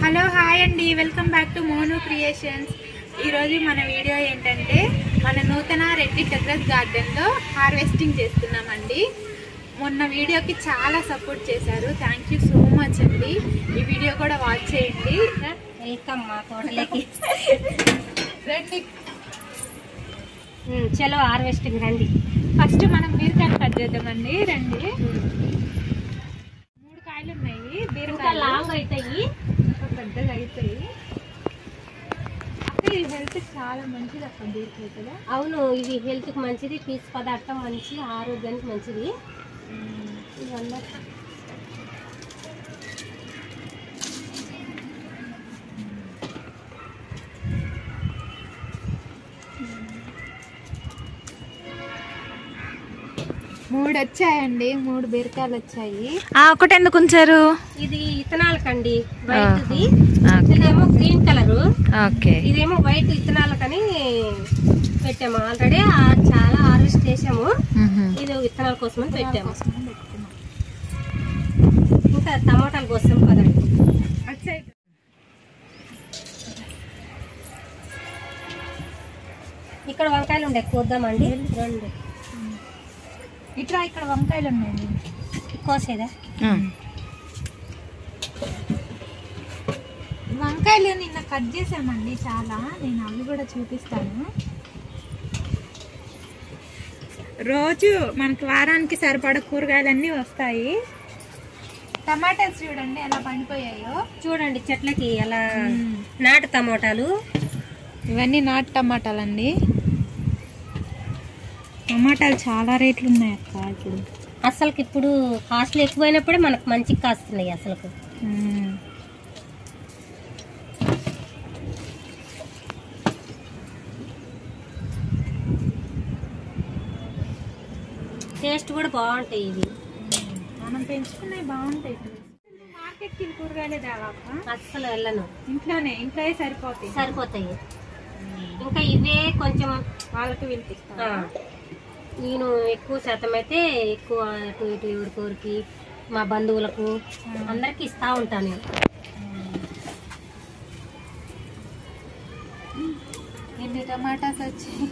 Hello hi అండి welcome back to Monu creations ఈరోజు మన వీడియో ఏంటంటే మన నూతన రెడ్డి టెర్రస్ గార్డెన్లో హార్వెస్టింగ్ చేస్తున్నామండి మొన్న వీడియోకి చాలా సపోర్ట్ చేశారు థ్యాంక్ యూ సో మచ్ అండి ఈ వీడియో కూడా వాచ్ చేయండి వెల్కమ్ మా తోటలోకి రండి ఉమ్, చలో హార్వెస్టింగ్ రండి ఫస్ట్ మనం బీరకాయలు కట్ చేద్దామండి రండి మూడు కాయలు ఉన్నాయి ఇంకా బీరకాయలు లాంగ్ అవుతాయి ఇంకా పెద్దగా అవుతాయి అక్క ఇది హెల్త్ చాలా మంచిది అక్క బీరకాయ కదా అవును ఇది హెల్త్ కి మంచిది పీచు పదార్థం మంచి ఆరోగ్యానికి మంచిది ఇవన్నీ మూడు వచ్చాయండి మూడు బీరకాయలు వచ్చాయి ఒకటి ఎందుకు ఉంచారు ఇది ఇత్తనాలకండి వైట్ది ఓకే. ఇదేమో గ్రీన్ కలర్ ఓకే ఇదేమో వైట్ ఇత్తనాలకని పెట్టాము ఆల్రెడీ చాలా హార్వెస్ట్ చేసాము ఇది విత్తనాల కోసమని పెట్టాము ఇంకా టమాటాల కోసం కదండి వచ్చాయి ఇక్కడ వంకాయలు ఉండే కోద్దామండి రెండు ఇట్లా ఇక్కడ వంకాయలు ఉన్నాయి కోసేదా వంకాయలు నిన్న కట్ చేసామండి చాలా నేను అవి కూడా చూపిస్తాను రోజు మనకి వారానికి సరిపడ కూరగాయలన్నీ వస్తాయి టమాటాస్ చూడండి ఎలా పండిపోయాయో చూడండి చెట్లకి ఎలా నాటు టమోటాలు ఇవన్నీ నాటు టమాటాలండి టమాటాలు చాలా రేట్లు ఉన్నాయి అక్క ఇప్పుడు అసలుకి ఇప్పుడు కాస్ట్లు ఎక్కువైనప్పుడే మనకు మంచిగా కాస్తున్నాయి అసలుకు మ్మ్. టేస్ట్ కూడా బాగుంటాయి ఇవి మనం పెంచుకున్నవి బాగుంటాయి మార్కెట్కి కూరగాయలే తేవాక అస్సలు వెళ్ళను ఇంట్లోనే ఇంట్లోనే సరిపోతాయి సరిపోతాయి ఇంకా ఇవే కొంచెం వాళ్ళకి ఆ, వినిపిస్తాను నేను ఎక్కువ శాతం అయితే ఎక్కువ అటు ఇటు ఎవరికొరికి మా బంధువులకు అందరికి ఇస్తా ఉంటాను నేను ఎన్ని టమాటాస్ వచ్చాయి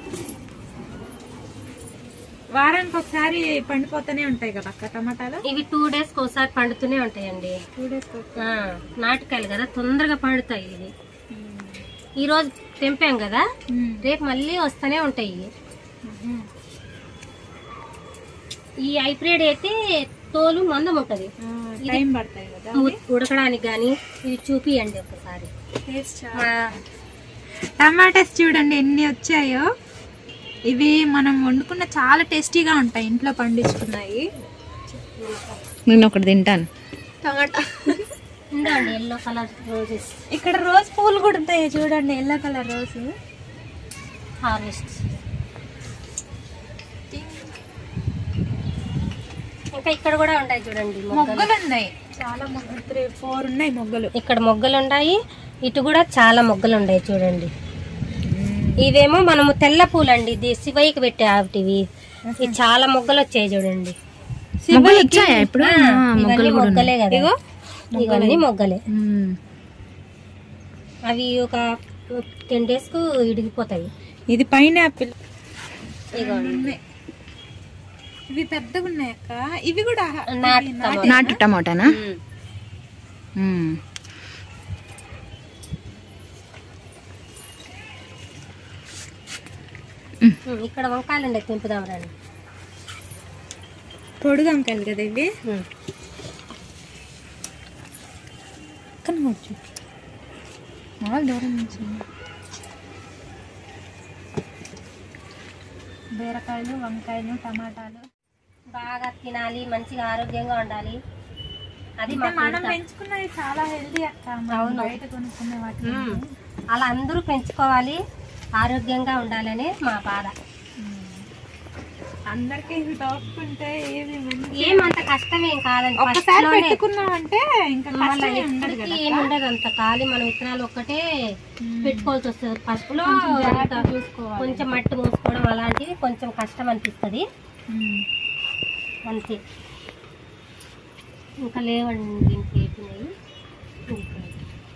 వారానికి ఒకసారి పండిపోతూనే ఉంటాయి కదా అక్క టమాటాలు ఇవి టూ డేస్ ఒకసారి పండుతూనే ఉంటాయండి టూ డేస్ ఆ, నాటుకాయలు కదా తొందరగా పండుతాయి ఇవి ఈ రోజు తెంపాం కదా రేపు మళ్ళీ వస్తూనే ఉంటాయి ఈ హైబ్రిడ్ అయితే తోలు మందం ఉంటది టైం పడతాయి కదా ఉ- ఉడకడానికి గాని ఇది చూపియండి ఒకసారి మా- టమాటాస్ చూడండి ఎన్ని వచ్చాయో ఇవి మనం వండుకున్న చాలా టేస్టీగా ఉంటాయి ఇంట్లో పండించుకున్నాయి నేను ఒకటి తింటాను టమాటా ఉందండి ఎల్లో కలర్ రోజెస్ ఇక్కడ రోజ్ పూలు కూడా ఉంటాయి చూడండి ఎల్లో కలర్ రోజు హార్వెస్ట్ ఇంకా ఇక్కడ కూడా ఉంటాయి చూడండి మొగ్గలు మొగ్గలు ఉన్నాయి చాలా మొగ్గలు త్రీ ఫోర్ ఉన్నాయి మొగ్గలు ఇక్కడ మొగ్గలు ఉన్నాయి ఇటు కూడా చాలా మొగ్గలు ఉన్నాయి చూడండి ఇవేమో మనము తెల్ల పూలండి ఇది శివయ్యకి పెట్టే ఆవిటివి ఇవి చాలా మొగ్గలు వచ్చాయి చూడండి మొగ్గలు వచ్చాయా ఇప్పుడు ఆ, ఆ, మొగ్గలు ఇవన్నీ కూడా మొగ్గలే కదా ఇగో ఇవన్నీ మొగ్గలే మ్మ్. అవి ఒక టెన్ డేస్ కు ఇడిగిపోతాయి ఇది పైన ఆపిల్ ఇగోండి ఉన్నాయి ఇవి పెద్దగా ఉన్నాయి అక్క ఇవి కూడా నాటు ఇవి టమాటా. నాటు టమాటానా ఉమ్. మ్మ్. ఉమ్, ఇక్కడ వంకాయలు ఉండే తెంపుదాం రండి పొడుగు వంకాయలు కదా ఇవి ఉమ్. కనవచ్చు చాలా దూరం నుంచి బీరకాయలు వంకాయలు టమాటాలు బాగా తినాలి మంచిగా ఆరోగ్యంగా ఉండాలి అది అంటే మా మనం కోరిక. పెంచుకున్నవి చాలా హెల్దీ అక్క మనం అవును. బయట కొనుక్కునే వాటి ఉమ్. అలా అందరూ పెంచుకోవాలి ఆరోగ్యంగా ఉండాలనే మా బాధ అందరికి ఇవి తోపుకుంటే ఏమి మంచి ఏమంత కష్టమేం కాదండి ఒక్కసారి First లోనే పెట్టుకున్నామంటే ఇంకా మళ్ళీ కష్టమే ఉండదు ఎప్పటికీ కదా ఏమి ఉండదు అంత ఖాళీ మన విత్తనాలు ఒక్కటే పెట్టుకోవాల్సి వస్తుంది ఫస్ట్ లో జాగ్రత్తగా అంత చూసుకోవాలి కొంచెం మట్టి మూసుకోవడం అలాంటివి కొంచెం కష్టం అనిపిస్తుంది ఉమ్. అంతే ఇంకా లేవండి దీనికి అయిపోయినాయి ఇంకా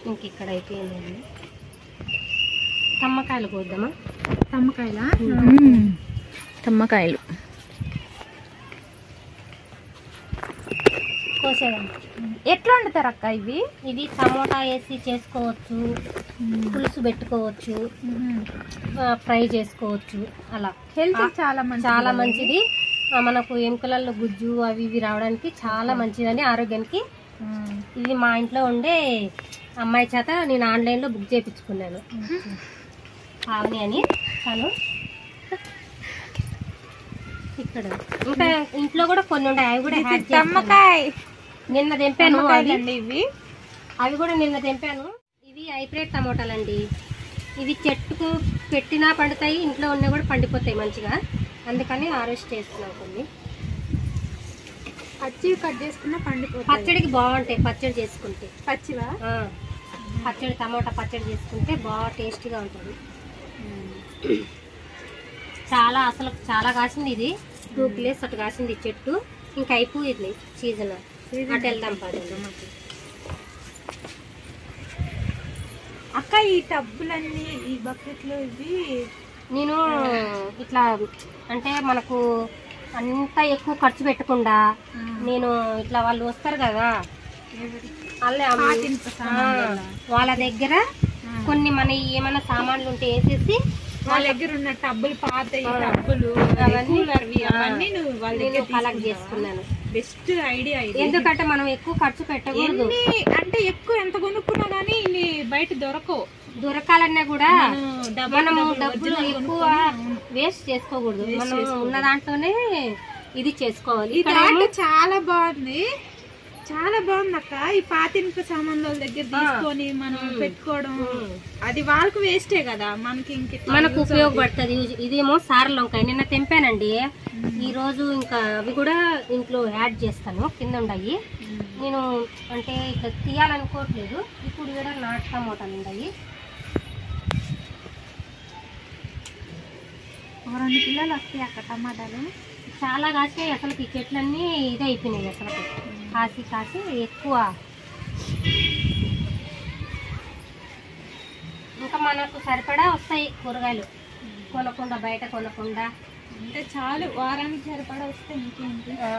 ఇంక ఇక్కడ అయిపోయిందండి తమ్మకాయలు కోద్దామా తమ్మకాయలా మ్మ్. తమ్మకాయలు కోసేదాం ఎట్లా వండుతారు అక్క ఇవి ఇది టమోటా వేసి చేసుకోవచ్చు పులుసు పెట్టుకోవచ్చు ఆ, ఫ్రై చేసుకోవచ్చు అలా హెల్త్ ఆ, చాలా మంచి చాలా మంచిది ఆ, మనకు ఎముకలలో గుజ్జు అవి ఇవి రావడానికి చాలా మంచిదని ఆరోగ్యానికి ఇది మా ఇంట్లో ఉండే అమ్మాయి చేత నేను ఆన్లైన్లో బుక్ చేయించుకున్నాను పావని అని తను ఇక్కడ ఇంకా ఇంట్లో కూడా కొన్ని ఉండే అవి కూడా హ్యాక్ చేస్తాను. తమ్మకాయ నిన్న తెంపాను అవి తమ్మకాయలండి ఇవి అవి కూడా నిన్న తెంపాను ఇవి హైబ్రిడ్ టమోటాలండి ఇవి చెట్టుకు పెట్టినా పండుతాయి ఇంట్లో ఉన్నా కూడా పండిపోతాయి మంచిగా అందుకని హార్వెస్ట్ చేస్తున్నాం కొన్ని పచ్చి కట్ చేసుకున్న పండిపోతాయి పచ్చడికి బాగుంటాయి పచ్చడి చేసుకుంటే పచ్చివా ఆ, పచ్చడి టమోటా పచ్చడి చేసుకుంటే బాగా టేస్టీగా ఉంటుంది చాలా అసలు చాలా కాసింది ఇది టూ ప్లేస్ అటు కాసింది ఈ చెట్టు ఇంకా అయిపోయింది సీజన్ అటు వెళ్దాం పదండి అక్క ఈ టబ్బులన్నీ ఈ బకెట్లు ఇవి నేను ఇట్లా అంటే మనకు అంత ఎక్కువ ఖర్చు పెట్టకుండా నేను ఇట్లా వాళ్ళు వస్తారు కదా వాళ్ళే అమ్మ- పాతింపు సామాన్లు ఆ, వాళ్ళ దగ్గర కొన్ని మన ఏమైనా సామాన్లు ఉంటే వేసేసి వాళ్ళ దగ్గర ఉన్న టబ్బులు పాత ఆ. టబ్బులు అవన్నీ కూలర్వి ఆ. అవన్నీ నువ్వు వాళ్ళ నేను దగ్గర కలెక్ట్ చేసుకున్నాను బెస్ట్ ఐడియా ఇది ఎందుకంటే మనం ఎక్కువ ఖర్చు పెట్టకూడదు ఎన్ని అంటే ఎక్కువ ఎంత కొనుక్కున్నా గానీ ఇన్ని బయట దొరకవు దొరకాలన్నా కూడా మనం డబ్బులు మనము డబ్బులు డబ్బులు original ఎక్కువ కొనుక్కొని, వేస్ట్ చేసుకోకూడదు Waste మనం చేసుకోకూడదు. ఉన్న దాంట్లోనే ఇది చేసుకోవాలి ఈ ఇక్కడ థాట్ చాలా బాగుంది చాలా బాగుంది అక్క ఈ పాతింపు సామాన్ల వాళ్ళ దగ్గర తీసుకొని మనం మ్మ్. పెట్టుకోవడం మ్మ్. అది వాళ్ళకు వేస్టే కదా మనకి ఇంక ఇట్లా మనకు use ఉపయోగపడుతుంది ఇదేమో సారల వంకాయ నిన్న తెంపానండి ఈ రోజు ఇంకా అవి కూడా ఇంట్లో యాడ్ చేస్తాను కింద ఉన్నాయి అవుతుంది. నేను అంటే ఇట్లా తీయాలనుకోవట్లేదు ఇప్పుడు కూడా నాటు టమోటాలు ఉన్నాయి ఒక రెండు కిలోలు వస్తాయి అక్క టమాటాలు చాలా కాసి అసలు ఈ చెట్లన్నీ ఇది అయిపోయినాయి అసలు కాసి కాసి ఎక్కువ ఇంకా మనకు సరిపడా వస్తాయి కూరగాయలు కొనకుండా బయట కొనకుండా అంటే చాలు వారానికి సరిపడా వస్తే ఇంకేంటి ఆ.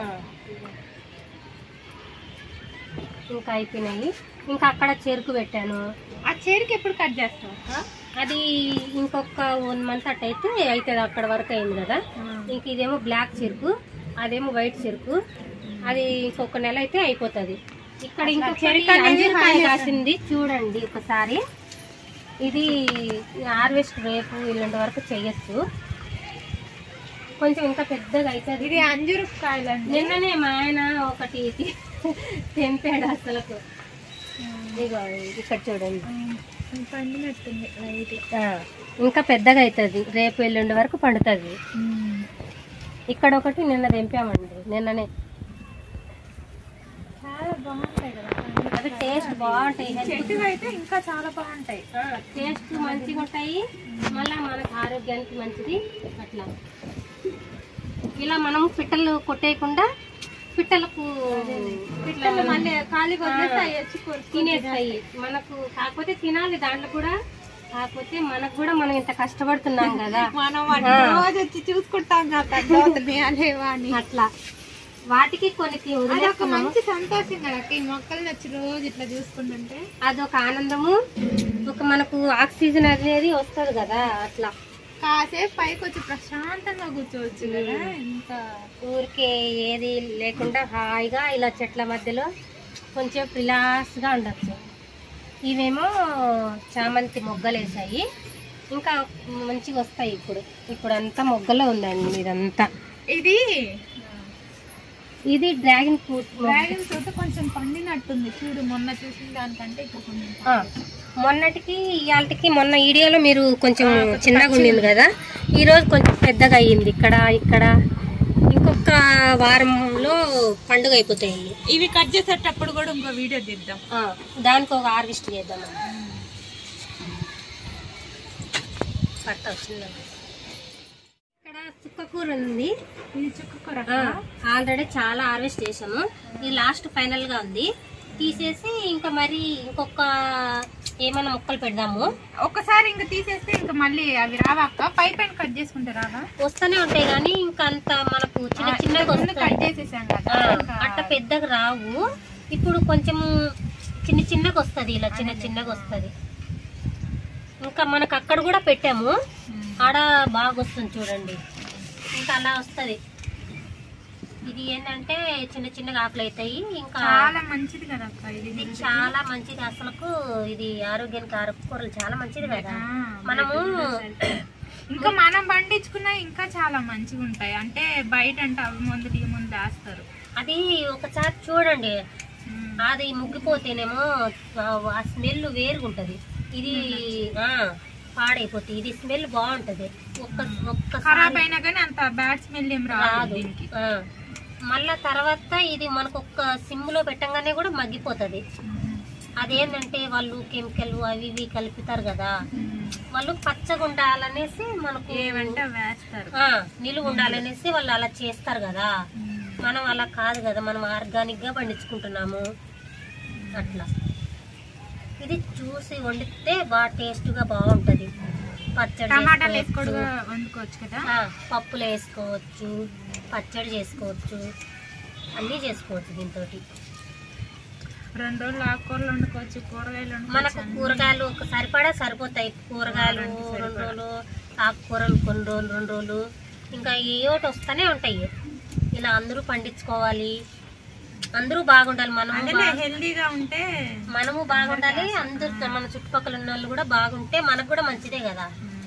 ఇంకా అయిపోయినాయి ఇంకా అక్కడ చెరుకు పెట్టాను ఆ చేరికి ఎప్పుడు కట్ చేస్తావు అక్క అది ఇంకొక వన్ మంత్ అట్ అయితే అవుతుంది అక్కడ వరకు అయింది కదా ఇంక ఇదేమో బ్లాక్ చెరుకు అదేమో వైట్ చెరుకు అది ఇంకొక నెల అయితే అయిపోతుంది ఇక్కడ అసలు ఇంకొక చెరుకు అనేది అంజూరకాయ highlight కాసింది చూడండి ఒకసారి ఇది హార్వెస్ట్ రేపు ఇల్లుండి వరకు చెయ్యొచ్చు కొంచెం ఇంకా పెద్దగా అవుతుంది ఇది అంజూరు కాయలండి నిన్ననే మా ఆయన ఒకటి తి- తెంపాడు అసలుకు ఇగో ఇక్కడ చూడండి పండినట్టుంది లైట్ ఆ, ఇంకా పెద్దగా అవుతుంది రేపు ఎల్లుండి వరకు పండుతుంది ఇక్కడ ఒకటి నిన్న తెంపామండి నిన్ననే చాలా బాగుంటాయి కదా అవి టేస్ట్ బాగుంటాయి చెట్టు అయితే ఇంకా చాలా బాగుంటాయి టేస్ట్ మంచిగా ఉంటాయి మళ్ళా మనకు ఆరోగ్యానికి మంచిది అట్లా ఇలా మనం పిట్టలు కొట్టేయకుండా పిట్టలకు పిట్టలు మళ్ళీ ఖాళీగా వదిలేస్తే ఆ. అవి వచ్చి కొరుకు తినేస్తాయి మనకు కాకపోతే తినాలి దాంట్లో కూడా కాకపోతే మనకు కూడా మనం ఇంత కష్టపడుతున్నాం కదా మనం వాటిని ఆ. రోజు వచ్చి చూసుకుంటాం కదా పెద్దవుతున్నాయా లేవా అని అట్లా వాటికి కొన్ని తి- అదొక వదిలేస్తున్నాము మంచి సంతోషం కదా అక్క, ఈ మొక్కల్ని వచ్చి రోజు ఇట్లా చూసుకుంటుంటే అదొక ఆనందము ఒక మనకు ఆక్సిజన్ అనేది వస్తుంది కదా అట్లా కాసేపు పైకి వచ్చి ప్రశాంతంగా కూర్చోవచ్చు కదా ఇంత ఊరికే ఏది లేకుండా హాయిగా ఇలా చెట్ల మధ్యలో కొంచెం రిలాక్స్గా ఉండొచ్చు ఇవేమో చామంతి మొగ్గలు వేసాయి ఇంకా మంచిగా వస్తాయి ఇప్పుడు ఇప్పుడు అంతా మొగ్గలో ఉందండి ఇదంతా ఇది ఇది డ్రాగన్ ఫ్రూట్ మొగ్గ. డ్రాగన్ ఫ్రూట్ కొంచెం పండినట్టుంది చూడు మొన్న చూసిన దానికంటే ఇప్పుడు కొంచెం ఆ, మొన్నటికి ఇవాళకి మొన్న వీడియోలో మీరు కొంచెం చిన్నగా ఉండింది కదా ఈ రోజు కొంచెం పెద్దగా అయ్యింది ఇక్కడ ఇక్కడ ఇంకొక వారంలో పండుగ అయిపోతాయండి ఇవి కట్ చేసేటప్పుడు కూడా ఇంకో వీడియో తీద్దాం ఆ, దానికి ఒక హార్వెస్ట్ చేద్దాం పట్ట వచ్చిందండి ఇక్కడ చుక్క కూర ఉంది ఇది చుక్క కూర ఆల్రెడీ చాలా హార్వెస్ట్ చేసాము ఇది లాస్ట్ ఫైనల్ గా ఉంది తీసేసి ఇంకా మరి ఇంకొక ఏమైనా ముక్కలు పెడదాము ఒక్కసారి ఇంకా తీసేస్తే ఇంకా మళ్ళీ అవి రావాక పై పైన కట్ చేసుకుంటే రావా వస్తూనే ఉంటాయి కానీ ఇంకా అంత మనకు చిన్న చిన్నగా ముందు కట్ వస్తాయి చేసేసాం కదా ఆ, ఇంకా అట్ట పెద్దగా రావు ఇప్పుడు కొంచెం చిన్న చిన్నగా వస్తుంది ఇలా చిన్న చిన్నగా వస్తుంది ఇంకా మనకు అక్కడ కూడా పెట్టాము ఉమ్. ఆడ బాగా వస్తుంది చూడండి ఇంకా అలా వస్తుంది ఇది ఏంటంటే చిన్న చిన్నగా ఆకులు అవుతాయి ఇంకా చాలా మంచిది కదా అక్క ఇది ఇది చాలా మంచిది అసలుకు ఇది ఆరోగ్యానికి ఆకుకూరలు చాలా మంచిది కదా ఆ, మనము ఇంకా మనం పండించుకున్న ఇంకా చాలా మంచిగా ఉంటాయి అంటే బయట అంటే అవి ముందు ఈ ముందు వేస్తారు అది ఒకసారి చూడండి ఉమ్. అది ముగ్గిపోతేనేమో ఆ- ఆ స్మెల్ వేరుగా ఉంటది ఇది ఆ, పాడైపోతుంది ఇది స్మెల్ బాగుంటది ఒక్క ఒక్కసారి ఖరాబ్ అయినా కానీ అంత బ్యాడ్ స్మెల్ ఏం రాదు రాదు దీనికి ఆ. మళ్ళా తర్వాత ఇది మనకు ఒక్క సిమ్ లో పెట్టంగానే కూడా మగ్గిపోతది అదేంటంటే వాళ్ళు కెమికల్ అవి ఇవి కలుపుతారు కదా వాళ్ళు పచ్చగా ఉండాలనేసి మనకు ఏమంటే అవి వేస్తారు ఆ, నిలువ ఉండాలనేసి వాళ్ళు అలా చేస్తారు కదా మనం అలా కాదు కదా మనం ఆర్గానిక్ గా పండించుకుంటున్నాము అట్లా ఇది చూసి వండితే బాగా టేస్ట్ గా బాగుంటది పచ్చడి టమాటాలు చేసుకోవచ్చు. వేసుకోడు వండుకోవచ్చు కదా ఆ, పప్పులు వేసుకోవచ్చు పచ్చడి చేసుకోవచ్చు అన్నీ చేసుకోవచ్చు దీంతో రెండు రోజులు ఆకుకూరలు వండుకోవచ్చు కూరగాయలు మనకు వండుకోవచ్చు కూరగాయలు ఒక సరిపడా సరిపోతాయి కూరగాయలు రెండు రోజులు ఆకుకూరలు కొన్ని రోజులు రెండు రోజులు ఇంకా ఏయోటి వస్తూనే ఉంటాయి ఇలా అందరూ పండించుకోవాలి అందరూ బాగుండాలి మనము అదేలే బా- హెల్దీగా ఉంటే మనము బాగుండాలి అందరు మన చుట్టుపక్కల ఉన్న వాళ్ళు కూడా బాగుంటే మనకు కూడా మంచిదే కదా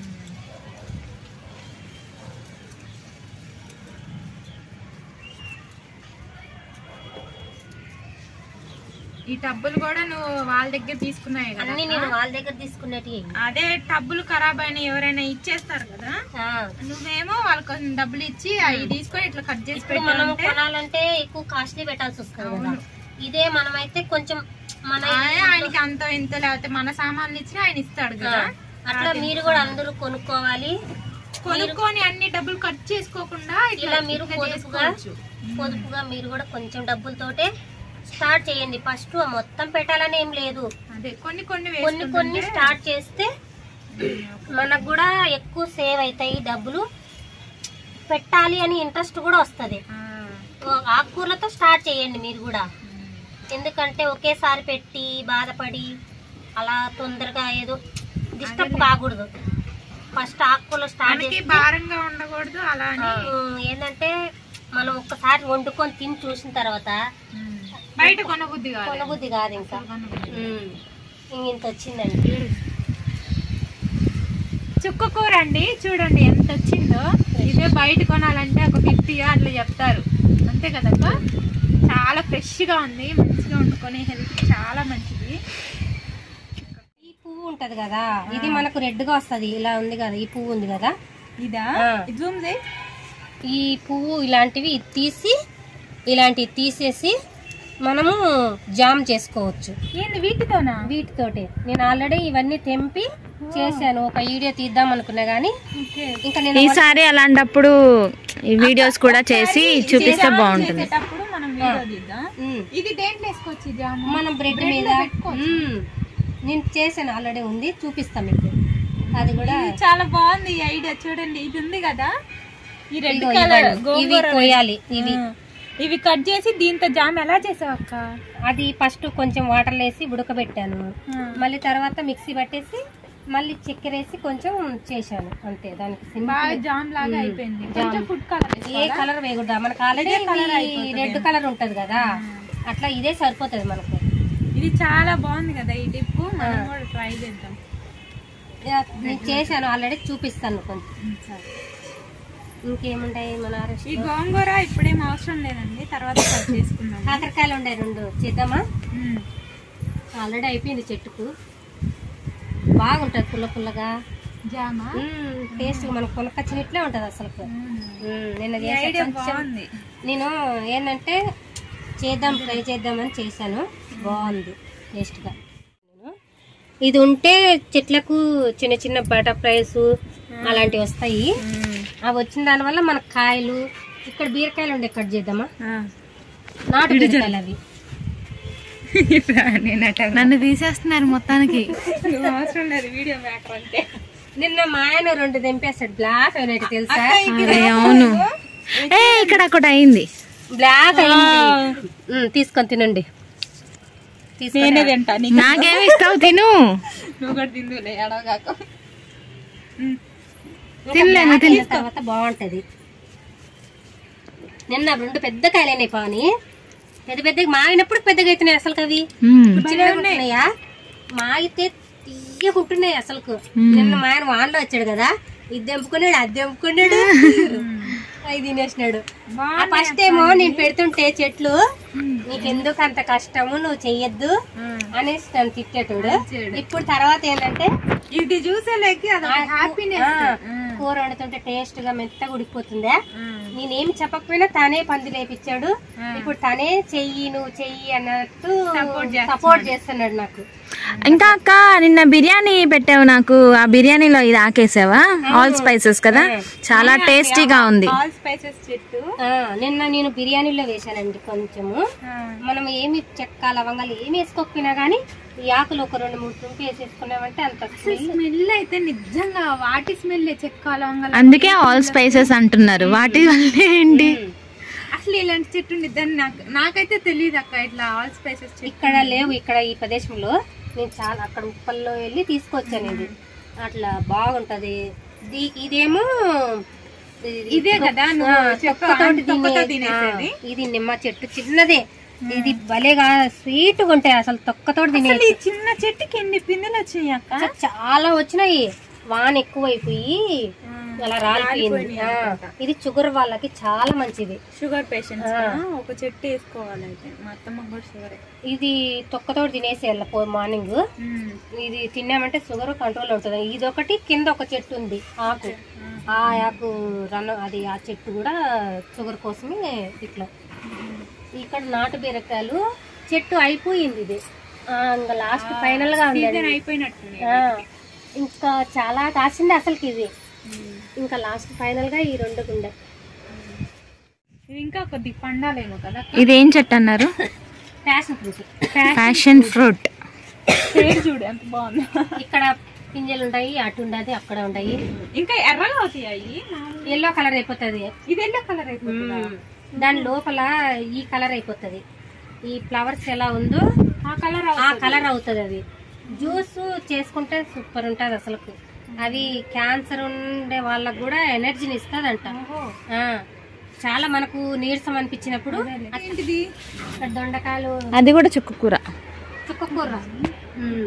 ఈ టబ్బులు కూడా నువ్వు వాళ్ళ దగ్గర తీసుకున్నాయి కదా అన్ని నేను వాళ్ళ దగ్గర తీసుకునేటివి అదే టబ్బులు ఖరాబ్ అయిన ఎవరైనా ఇచ్చేస్తారు కదా ఆ, నువ్వేమో వాళ్ళకి కొంచెం డబ్బులు ఇచ్చి అవి తీసుకొని ఇట్లా కట్ చేసి ఇప్పుడు మనం పెట్టాలంటే కొనాలంటే ఎక్కువ కాస్ట్లీ పెట్టాల్సి వస్తుంది కదా ఇదే మనమైతే కొంచెం మన ఆయ్ ఆయనకి అంత ఇంత లేకపోతే మన సామాన్లు ఇచ్చినా ఆయన ఇస్తాడు ఆ, కదా అట్లా మీరు కూడా అందరూ కొనుక్కోవాలి కొనుక్కొని అన్ని డబ్బులు కట్ చేసుకోకుండా ఇట్లా ఇలా మీరు ఇట్లా పొదుపుగా చేసుకోవచ్చు. పొదుపుగా మీరు కూడా కొంచెం డబ్బులతోటే స్టార్ట్ చేయండి ఫస్ట్ మొత్తం పెట్టాలని ఏం లేదు అదే కొన్ని కొన్ని కొన్ని కొన్ని స్టార్ట్ చేస్తే మనకు కూడా ఎక్కువ సేవ్ అవుతాయి డబ్బులు పెట్టాలి అని ఇంట్రెస్ట్ కూడా వస్తుంది ఆకుకూరలతో స్టార్ట్ చేయండి మీరు కూడా ఎందుకంటే ఒకేసారి పెట్టి బాధపడి అలా తొందరగా ఏదో డిస్టర్బ్ కాకూడదు ఫస్ట్ ఆకుకూరలు స్టార్ట్ మనకి చేసి భారంగా ఉండకూడదు అలా అని ఉమ్, ఏంటంటే మనం ఒక్కసారి వండుకొని తిని చూసిన తర్వాత ఉమ్. బయట కొనబుద్ధి కాదు కొనబుద్ధి కాదు ఇంకా కొనబుద్ధి. ఉమ్, ఇంత వచ్చిందండి చుక్క కూర అండి చూడండి ఎంత వచ్చిందో ఇదే బయట కొనాలంటే ఒక ఫిఫ్టీ అట్లా చెప్తారు అంతే కదక్క చాలా ఫ్రెష్ గా ఉంది మంచిగా వండుకొని హెల్త్ చాలా మంచిది ఈ పువ్వు ఉంటది కదా ఇది మనకు రెడ్ గా వస్తది ఇలా ఉంది కదా ఈ పువ్వు ఉంది కదా ఇదా ఆ. జూమ్ చేయి ఈ పువ్వు ఇలాంటివి ఇది తీసి ఇలాంటివి తీసేసి మనము జామ్ చేసుకోవచ్చు ఏంది వీటితోనా వీటితోటి నేను ఆల్రెడీ ఇవన్నీ తెంపి చేశాను ఒక వీడియో తీద్దాం అనుకున్నా గానీ ఓకే ఇంకా నేను ఈసారి అలాంటప్పుడు ఈ వీడియోస్ కూడా చేసి చూపిస్తే బాగుంటుంది చేసేటప్పుడు మనం వీడియో తీద్దాం ఉమ్, ఇది దేంట్లో వేసుకోవచ్చు జాము మనం బ్రెడ్ Bread మీద లో పెట్టుకోవచ్చు. ఉమ్, నేను చేశాను ఆల్రెడీ ఉంది చూపిస్తాం మీకు అది కూడా ఇది చాలా బాగుంది ఈ ఐడియా చూడండి ఇది ఉంది కదా ఈ రెడ్ ఇదిగో కలర్ ఇవ్వండి. ఇవి కోయాలి ఇవి ఇవి కట్ చేసి దీంతో జామ్ ఎలా చేసావు అక్క అది ఫస్ట్ కొంచెం వాటర్ వేసి ఉడకబెట్టాను మళ్ళీ తర్వాత మిక్సీ పట్టేసి మళ్ళీ చక్కెర వేసి కొంచెం చేశాను అంతే దానికి సింపుల్ బాగా జామ్ లాగా అయిపోయింది కొంచెం ఫుడ్ కలర్ ఏ కలర్ వేయకూడదు మనకు ఆల్రెడీ రెడ్ కలర్ ఉంటది కదా అట్లా ఇదే సరిపోతుంది మనకు ఇది చాలా బాగుంది కదా ఈ టిప్ మనం కూడా ట్రై చేద్దాం ఇక నేను చేశాను ఆల్రెడీ చూపిస్తాను కొంచెం ఇంకేముంటాయి మన రెస్ట్ ఈ గోంగూర ఇప్పుడేం అవసరం లేదండి తర్వాత కట్ చేసుకుందాం కాకరకాయలు ఉండే రెండు చేద్దామా ఉమ్. ఆల్రెడీ అయిపోయింది చెట్టుకు బాగుంటది పుల్ల పుల్లగా జామా టేస్ట్ మనకు కొనకొచ్చినట్లే ఉంటది అసలు ఉమ్. నిన్న ఈ చేసా ఐడియా కొంచెం బాగుంది నేను ఏంటంటే చేద్దాం ట్రై చేద్దామని చేశాను బాగుంది టేస్ట్గా ఇది ఉంటే చెట్లకు చిన్న చిన్న బటర్ఫ్లైస్ అలాంటివి వస్తాయి అవి వచ్చిన దానివల్ల మనకు కాయలు ఇక్కడ బీరకాయలు ఉండే కట్ చేద్దామా ఆ. నాటు బీరకాయలు అవి నన్ను తీసేస్తున్నారు మొత్తానికి నువ్వు అవసరం లేదు వీడియో మ్యాటర్ అంటే నిన్న మా ఆయన రెండు తెంపేస్తాడు బ్లాక్ అయినట్టు తెలుసా అరే అవును ఏ ఇక్కడ ఒకటి అయింది బ్లాక్ అయింది ఉమ్, తీసుకొని తినండి తీసుకొని నేనే తింటా నీకు నాకేమి ఇస్తావు తిను నువ్వు కూడా తిందులే ఎడవగాక తినలేను తిన్న తర్వాత బాగుంటది నిన్న రెండు పెద్ద కాయలైనాయి పాని పెద్ద పెద్దగా మాగినప్పుడు పెద్దగా అవుతున్నాయి అసలు అవి మ్మ్. చిన్నగా ఉంటున్నాయా మాగితే తీయకుంటున్నాయి అసలుకు నిన్న మా ఆయన వాన్లో వచ్చాడు కదా ఇది తెంపుకున్నాడు అది తెంపుకున్నాడు అవి తినేసినాడు ఫస్ట్ ఏమో నేను పెడుతుంటే చెట్లు నీకెందుకు అంత కష్టము నువ్వు చెయ్యొద్దు అనేసి నన్ను తిట్టేటోడు ఇప్పుడు తర్వాత ఏంటంటే ఇది చూసేలేకి అది హ్యాపీనెస్ ఆ, కూర వండుతుంటే టేస్ట్ గా మెత్తగా ఉడికిపోతుందా నేనేమి చెప్పకపోయినా తనే పంది లేపిచ్చాడు ఇప్పుడు తనే చెయ్యి నువ్వు చెయ్యి అన్నట్టు సపోర్ట్ చేస్తున్నాడు నాకు ఇంకా అక్క నిన్న బిర్యానీ పెట్టావు నాకు ఆ బిర్యానీలో ఇది ఆకేసావా ఆల్ స్పైసెస్ కదా చాలా టేస్టీగా ఉంది ఆల్ స్పైసెస్ చెట్టు ఆ, నిన్న నేను బిర్యానీలో వేశానండి కొంచెము మనం ఏమి చెక్క లవంగాలు ఏమి వేసుకోకపోయినా గానీ ఈ ఆకులు ఒక రెండు మూడు తుంపి వేసేసుకున్నామంటే అంత స్మెల్ స్మెల్ అయితే నిజంగా వాటి స్మెల్ చెక్క లవంగాలు అందుకే ఆల్ స్పైసెస్ అంటున్నారు వాటి వల్లే ఏంటి అసలు ఇలాంటి చెట్టు ఉండిద్దని నాకు నాకైతే తెలియదు అక్క ఇట్లా ఆల్ స్పైసెస్ చెట్టు ఇక్కడ లేవు ఇక్కడ ఈ ప్రదేశంలో నేను చాలా అక్కడ ఉప్పల్లో వెళ్ళి తీసుకొచ్చాను ఇది అట్లా బాగుంటది ఇది- ఇదేమో ఇది- ఇదే కదా ఆ, నువ్వు చెప్పావు, తొక్కతోటి తొక్కతో తినే- తినేసేది. ఆ, ఇది నిమ్మ చెట్టు చిన్నదే ఇది భలేగా స్వీట్ గా ఉంటాయి అసలు తొక్కతోటి తినే అసలు ఈ చిన్న చెట్టుకి ఎన్ని పిందెలు వచ్చినాయి అక్క చాలా వచ్చినాయి వాన ఎక్కువైపోయి అలా రాలిపోయింది ఆ, ఇది షుగర్ వాళ్ళకి చాలా మంచిది షుగర్ పేషెంట్స్ ఒక చెట్టు వేసుకోవాలి అయితే మా అత్తమ్మ కూడా షుగర్ ఇది తొక్కతోటి తినేసేయాలి పో మార్నింగ్ ఇది తిన్నామంటే షుగర్ కంట్రోల్ ఉంటుంది ఇది ఒకటి కింద ఒక చెట్టు ఉంది ఆకు ఆ ఆకు రన్ అది ఆ చెట్టు కూడా షుగర్ కోసమే ఇట్లా ఇక్కడ నాటు బీరకాయలు చెట్టు అయిపోయింది ఇది ఆ, ఇంకా లాస్ట్ ఫైనల్ గా ఉంది అది. అయిపోయినట్టుంది ఆ, ఇంకా చాలా కాసింది అసలుకి ఇది ఇంకా లాస్ట్ ఫైనల్ గా ఈ రెండు ఉండే ఇది ఇంకా కొద్ది పండాలేమో కదా ఇదేం చెట్టు అన్నారు ప్యాషన్ ఫ్రూట్ ప్యాషన్ ఫ్రూట్ పేరు చూడు ఎంత బాగుంది ఇక్కడ పింజలు ఉంటాయి అటు ఉండదు అక్కడ ఉంటాయి ఇంకా ఎర్రగా అవుతాయి అవి ఎల్లో కలర్ అయిపోతుంది ఇది ఎల్లో కలర్ అయిపోతుందా దాని లోపల ఈ కలర్ అయిపోతుంది ఈ ఫ్లవర్స్ ఎలా ఉందో ఆ కలర్ ఆ కలర్ అవుతుంది అది జ్యూస్ చేసుకుంటే సూపర్ ఉంటుంది అసలు అవి క్యాన్సర్ ఉండే వాళ్ళకు కూడా ఎనర్జీని ఇస్తుందంట ఆ, చాలా మనకు నీరసం అనిపించినప్పుడు ఏంటిది ఇక్కడ దొండకాయలు అది కూడా చుక్క కూర చుక్కకూర ఉమ్.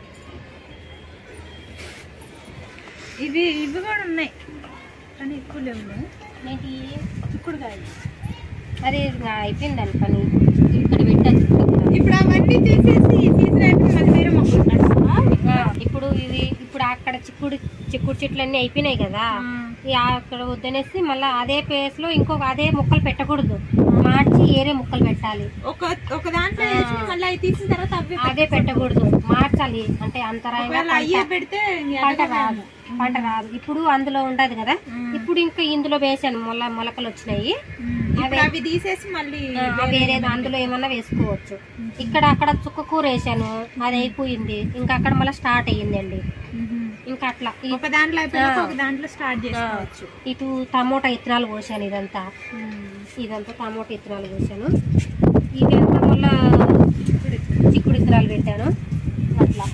ఇది ఇవి కూడా ఉన్నాయి కానీ ఎక్కువ లేవు ఏంటి చిక్కుడుకాయలు అదే ఇంకా అయిపోయిందని పని ఇక్కడ పెట్టచ్చు ఇప్పుడు అవన్నీ చేసేసి సీజన్ అయిపోయి మళ్ళీ వేరే మొక్కలు నాటుతావా? ఇప్పుడు ఇది ఇప్పుడు అక్కడ చిక్కుడు చిక్కుడు చెట్లు అన్ని అయిపోయినాయి కదా ఈ అక్కడ వద్దనేసి మళ్ళీ అదే ప్లేస్ లో ఇంకొక అదే మొక్కలు పెట్టకూడదు మార్చి ఏరే మొక్కలు పెట్టాలి ఒక ఒక దాంట్లో వేసి మళ్ళీ అవి తీసిన తర్వాత అవి అదే పెట్టకూడదు మార్చాలి అంటే అంతరాయంగా ఒకవేళ అయ్యే పంట- పెడితే పంట రాదు పంట రాదు ఇప్పుడు అందులో ఉండదు కదా ఇప్పుడు ఇంకా ఇందులో వేసాను మొల మొలకలు వచ్చినాయి ఇప్పుడు అవి తీసేసి మళ్ళీ ఆ, వేరే అందులో ఏమన్నా వేసుకోవచ్చు ఇక్కడ అక్కడ చుక్క కూర వేసాను అది అయిపోయింది ఇంకా అక్కడ మళ్ళీ స్టార్ట్ అయ్యిందండి ఇంకా అట్లా ఈ- ఒక దాంట్లో అయిపోయాక ఒక దాంట్లో స్టార్ట్ చేసుకోవచ్చు ఇటు టమోటా ఇత్తనాలు పోసాను ఇదంతా ఇదంతా టమోటా ఇత్తనాలు పోసాను ఇదంతా మళ్ళా చిక్కుడు ఇత్తనాలు పెట్టాను అట్లా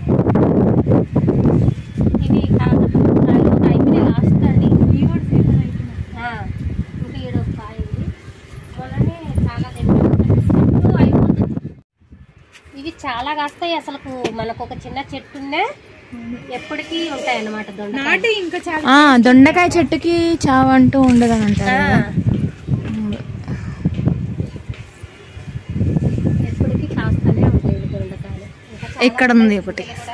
ఇవి కా- కాయలు అయిపోయినాయి లాస్ట్ అండి ఇవి కూడా సీజన్ అయిపోయినాయి ఆ, ఇంకా ఏడో కాయ ఉంది మొన్ననే చాలా తెంపాను అయిపోతుంది ఇవి చాలా కాస్తాయి అసలు మనకు ఒక చిన్న చెట్టు ఎప్పటికీ ఉంటాయి అన్నమాట దొండ నాటు ఇంకా చాలా ఆ దొండకాయ చెట్టుకి చావంటూ ఉండదని అంటారు కదా. ఎప్పటికీ కాస్తూనే ఉంటాయి ఇవి దొండకాయలు ఇంకా చాలా ఇక్కడ ఉంది ఒకటి కూడా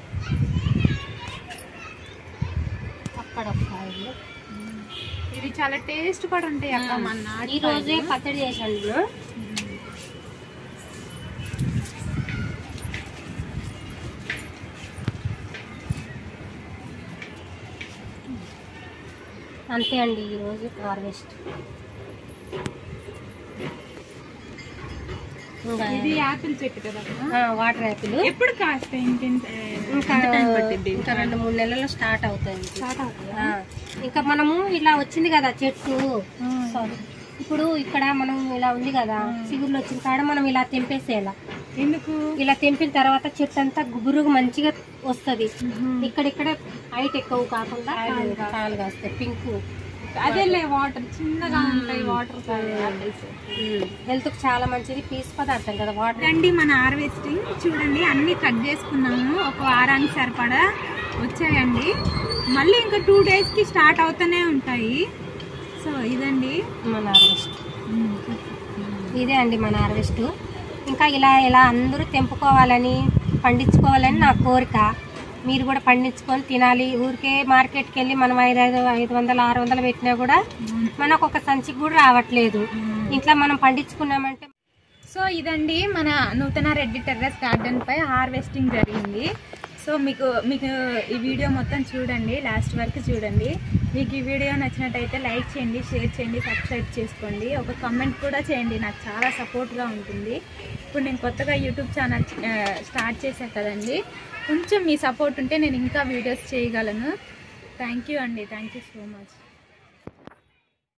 అక్కడ ఒక కాయ ఉంది. ఇది చాలా టేస్ట్ కూడా ఉంటాయి అక్క మన నాటు ఈ రోజే పచ్చడి చేశాను నేను అంతే అండి ఈరోజు హార్వెస్ట్ ఇంకా ఇది యాపిల్ చెట్టు కదా ఆ, వాటర్ యాపిల్ ఎప్పుడు కాస్తాయి ఇంకెంత ఇంకా ఎంత టైం పట్టింది ఇంకా రెండు మూడు నెలల్లో స్టార్ట్ అవుతుంది స్టార్ట్ అవుతుందా ఆ, ఇంకా మనము ఇలా వచ్చింది కదా చెట్టు సారీ ఇప్పుడు ఇక్కడ మనం ఇలా ఉంది కదా చిగుర్లు వచ్చిన కాడ మనం ఇలా తెంపేసేయాల ఎందుకు ఇలా తెంపిన తర్వాత చెట్టు అంతా గుబురుగా మంచిగా వస్తుంది ఇక్కడిక్కడ హైట్ ఎక్కువ కాకుండా కాలు కాస్తాయి పింక్ అదేలే వాటర్ చిన్నగా ఉంటాయి వాటర్ హెల్త్ కు చాలా మంచిది పీస్ పదార్థం కదా వాటర్ రండి మన హార్వెస్టింగ్ చూడండి అన్ని కట్ చేసుకున్నాము ఒక వారానికి సరిపడా వచ్చాయండి మళ్ళీ ఇంకా టూ డేస్కి స్టార్ట్ అవుతూనే ఉంటాయి సో ఇదండి మన హార్వెస్ట్ ఇదే అండి మన హార్వెస్ట్ ఇంకా ఇలా ఇలా అందరూ తెంపుకోవాలని పండించుకోవాలని నా కోరిక మీరు కూడా పండించుకొని తినాలి ఊరికే మార్కెట్కి వెళ్ళి మనం ఐదు ఐదు ఐదు వందలు ఆరు వందలు పెట్టినా కూడా మనకు ఒక సంచికి కూడా రావట్లేదు ఇంట్లో మనం పండించుకున్నామంటే సో ఇదండి మన నూతన రెడ్డి టెర్రస్ గార్డెన్ పై హార్వెస్టింగ్ జరిగింది సో మీకు మీకు ఈ వీడియో మొత్తం చూడండి లాస్ట్ వరకు చూడండి మీకు ఈ వీడియో నచ్చినట్టయితే లైక్ చేయండి షేర్ చేయండి సబ్స్క్రైబ్ చేసుకోండి ఒక కమెంట్ కూడా చేయండి నాకు చాలా సపోర్ట్గా ఉంటుంది ఇప్పుడు నేను కొత్తగా యూట్యూబ్ ఛానల్ స్టార్ట్ చేశాను కదండి కొంచెం మీ సపోర్ట్ ఉంటే నేను ఇంకా వీడియోస్ చేయగలను థ్యాంక్ యూ అండి థ్యాంక్ యూ సో మచ్